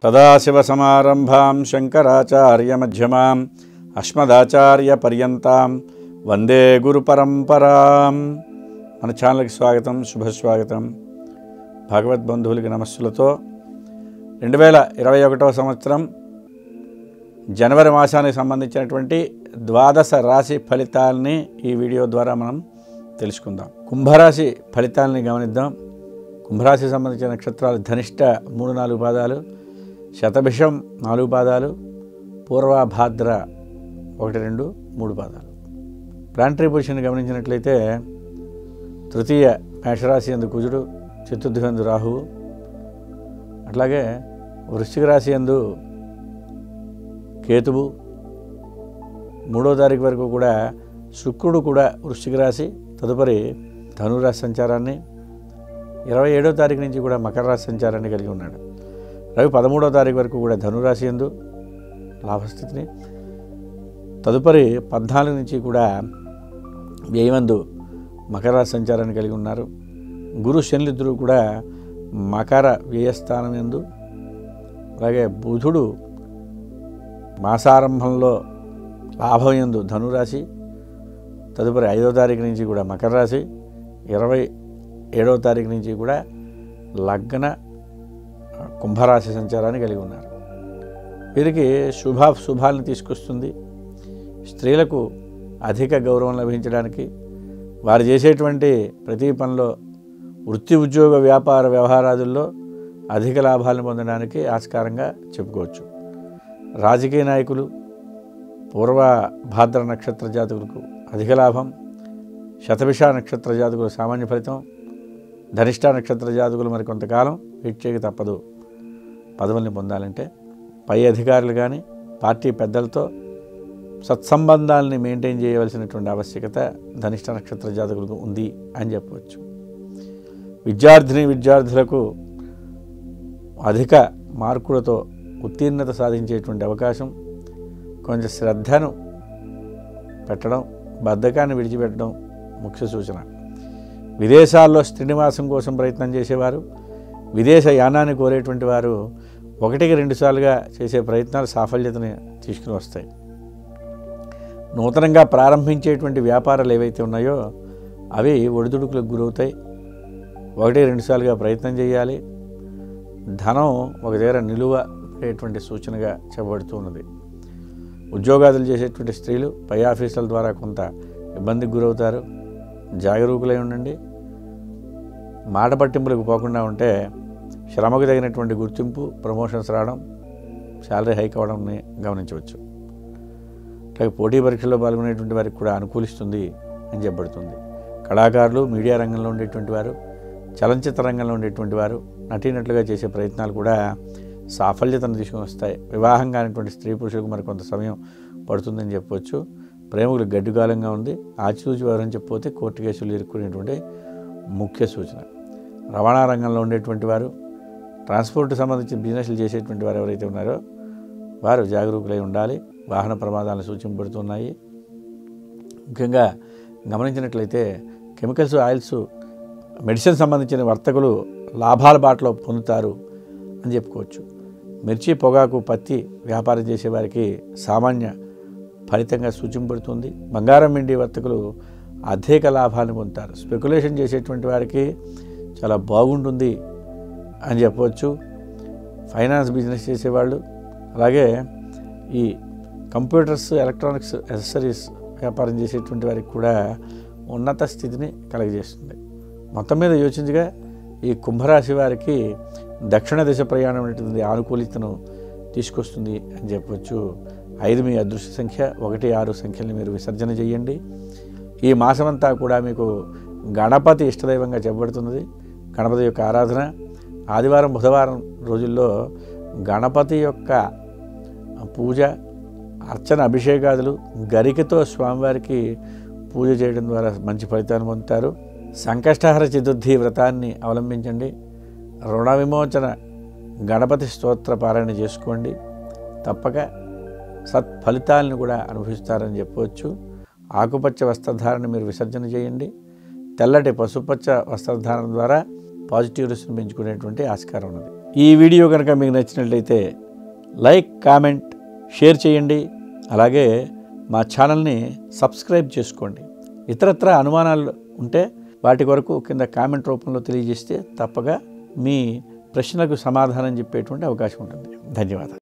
సదాశివసమారంభాం శంకరాచార్యమధ్యమాం అస్మదాచార్యపర్యంతాం వందే గురుపరంపరాం మన ఛానల్కి స్వాగతం శుభస్వాగతం భగవద్బంధువులకి నమస్సులతో రెండు వేల ఇరవై ఒకటవ సంవత్సరం జనవరి మాసానికి సంబంధించినటువంటి ద్వాదశ రాశి ఫలితాలని ఈ వీడియో ద్వారా మనం తెలుసుకుందాం కుంభరాశి ఫలితాలని గమనిద్దాం కుంభరాశికి సంబంధించిన నక్షత్రాలు ధనిష్ట మూడు నాలుగు పాదాలు శతభిషం నాలుగు పాదాలు పూర్వభాద్ర ఒకటి రెండు మూడు పాదాలు ప్లాంటరీ పొజిషన్ గమనించినట్లయితే తృతీయ మేషరాశి ఎందు కుజుడు చతుర్థి ఎందు రాహువు అట్లాగే వృశ్చిక రాశి ఎందు కేతువు మూడో తారీఖు వరకు కూడా శుక్రుడు కూడా వృశ్చిక రాశి తదుపరి ధనురాశి సంచారాన్ని ఇరవై ఏడో తారీఖు నుంచి కూడా మకర రాశి సంచారాన్ని కలిగి ఉన్నాడు రవి పదమూడో తారీఖు వరకు కూడా ధనురాశి ఎందు లాభస్థితిని తదుపరి పద్నాలుగు నుంచి కూడా వ్యయమందు మకర రాశి సంచారాన్ని కలిగి ఉన్నారు గురు శనిలిద్దరూ కూడా మకర వ్యయస్థానం ఎందు అలాగే బుధుడు మాసారంభంలో లాభం ఎందు ధనురాశి తదుపరి ఐదో తారీఖు నుంచి కూడా మకర రాశి ఇరవై ఏడవ తారీఖు నుంచి కూడా లగ్న కుంభరాశి సంచారాన్ని కలిగి ఉన్నారు వీరికి శుభ శుభాలను తీసుకొస్తుంది స్త్రీలకు అధిక గౌరవం లభించడానికి వారు చేసేటువంటి ప్రతి పనిలో వృత్తి ఉద్యోగ వ్యాపార వ్యవహారాదుల్లో అధిక లాభాలను పొందడానికి ఆస్కారంగా చెప్పుకోవచ్చు రాజకీయ నాయకులు పూర్వ భాద్ర నక్షత్ర జాతకులకు అధిక లాభం శతభిష నక్షత్ర జాతకులు సామాన్య ఫలితం ధనిష్ట నక్షత్ర జాతకులు మరి కొంతకాలం వెయిట్ చేయక తప్పదు పదవుల్ని పొందాలంటే పై అధికారులు కానీ పార్టీ పెద్దలతో సత్సంబంధాలని మెయింటైన్ చేయవలసినటువంటి ఆవశ్యకత ధనిష్ట నక్షత్ర జాతకులకు ఉంది అని చెప్పవచ్చు విద్యార్థిని విద్యార్థులకు అధిక మార్కులతో ఉత్తీర్ణత సాధించేటువంటి అవకాశం కొంచెం శ్రద్ధను పెట్టడం బద్ధకాన్ని విడిచిపెట్టడం ముఖ్య సూచన విదేశాల్లో శ్రీనివాసం కోసం ప్రయత్నం చేసేవారు విదేశ యానాన్ని కోరేటువంటి వారు ఒకటికి రెండుసార్లుగా చేసే ప్రయత్నాలు సాఫల్యతని తీసుకుని వస్తాయి నూతనంగా ప్రారంభించేటువంటి వ్యాపారాలు ఏవైతే ఉన్నాయో అవి ఒడిదుడుకులకు గురవుతాయి ఒకటి రెండుసార్లుగా ప్రయత్నం చేయాలి ధనం ఒక దగ్గర నిలువ అయ్యేటువంటి సూచనగా చెప్పబడుతూ ఉన్నది ఉద్యోగాదులు చేసేటువంటి స్త్రీలు పై ఆఫీసుల ద్వారా కొంత ఇబ్బందికి గురవుతారు జాగరూకులై ఉండండి మాట పట్టింపులకు పోకుండా ఉంటే శ్రమకు తగినటువంటి గుర్తింపు ప్రమోషన్స్ రావడం శాలరీ హైక్ అవ్వడంని గమనించవచ్చు అలాగే పోటీ పరీక్షల్లో పాల్గొనేటువంటి వారికి కూడా అనుకూలిస్తుంది అని చెప్పబడుతుంది కళాకారులు మీడియా రంగంలో ఉండేటువంటి వారు చలనచిత్ర రంగంలో ఉండేటువంటి వారు నటీనటులుగా చేసే ప్రయత్నాలు కూడా సాఫల్యతను తీసుకుని వస్తాయి వివాహం కానిటువంటి స్త్రీ పురుషులకు మరి కొంత సమయం పడుతుందని చెప్పవచ్చు ప్రేమకులు గడ్డుకాలంగా ఉంది ఆచితూచి వారు అని చెప్పిపోతే కోర్టు కేసులు ఇరుక్కునేటువంటి ముఖ్య సూచన రవాణా రంగంలో ఉండేటువంటి వారు ట్రాన్స్పోర్ట్ సంబంధించిన బిజినెస్లు చేసేటువంటి వారు ఎవరైతే ఉన్నారో వారు జాగరూకులై ఉండాలి వాహన ప్రమాదాలు సూచింపబడుతున్నాయి ముఖ్యంగా గమనించినట్లయితే కెమికల్స్ ఆయిల్స్ మెడిసిన్ సంబంధించిన వర్తకులు లాభాల బాటలో పొందుతారు అని చెప్పుకోవచ్చు మిర్చి పొగాకు పత్తి వ్యాపారం చేసేవారికి సామాన్య ఫలితంగా సూచింపబడుతుంది బంగారం వెండి వర్తకులు అధిక లాభాలను పొందుతారు స్పెక్యులేషన్ చేసేటువంటి వారికి చాలా బాగుంటుంది అని చెప్పవచ్చు ఫైనాన్స్ బిజినెస్ చేసేవాళ్ళు అలాగే ఈ కంప్యూటర్స్ ఎలక్ట్రానిక్స్ యాక్సెసరీస్ వ్యాపారం చేసేటువంటి వారికి కూడా ఉన్నత స్థితిని కలగజేస్తుంది మొత్తం మీద యోచించగా ఈ కుంభరాశి వారికి దక్షిణ దిశ ప్రయాణం అనేటువంటి ఆనుకూలితను తీసుకొస్తుంది అని చెప్పవచ్చు ఐదు మీ అదృష్ట సంఖ్య ఒకటి ఆరు సంఖ్యల్ని మీరు విసర్జన చేయండి ఈ మాసమంతా కూడా మీకు గణపతి ఇష్టదైవంగా చెప్పబడుతున్నది గణపతి యొక్క ఆరాధన ఆదివారం బుధవారం రోజుల్లో గణపతి యొక్క పూజ అర్చన అభిషేకాదులు గరికతో స్వామివారికి పూజ చేయడం ద్వారా మంచి ఫలితాన్ని పొందుతారు సంకష్టహర చతుర్థి వ్రతాన్ని అవలంబించండి రుణ విమోచన గణపతి స్తోత్ర పారాయణ చేసుకోండి తప్పక సత్ఫలితాలను కూడా అనుభవిస్తారని చెప్పవచ్చు ఆకుపచ్చ వస్త్రధారణ మీరు విసర్జన చేయండి తెల్లటి పసుపచ్చ వస్త్రధారణ ద్వారా పాజిటివ్ రిస్క్ని పెంచుకునేటువంటి ఆస్కారం ఉన్నది ఈ వీడియో కనుక మీకు నచ్చినట్లయితే లైక్ కామెంట్ షేర్ చేయండి అలాగే మా ఛానల్ని సబ్స్క్రైబ్ చేసుకోండి ఇతరత్ర అనుమానాలు ఉంటే వాటి కొరకు కింద కామెంట్ రూపంలో తెలియజేస్తే తప్పగా మీ ప్రశ్నలకు సమాధానం చెప్పేటువంటి అవకాశం ఉంటుంది ధన్యవాదాలు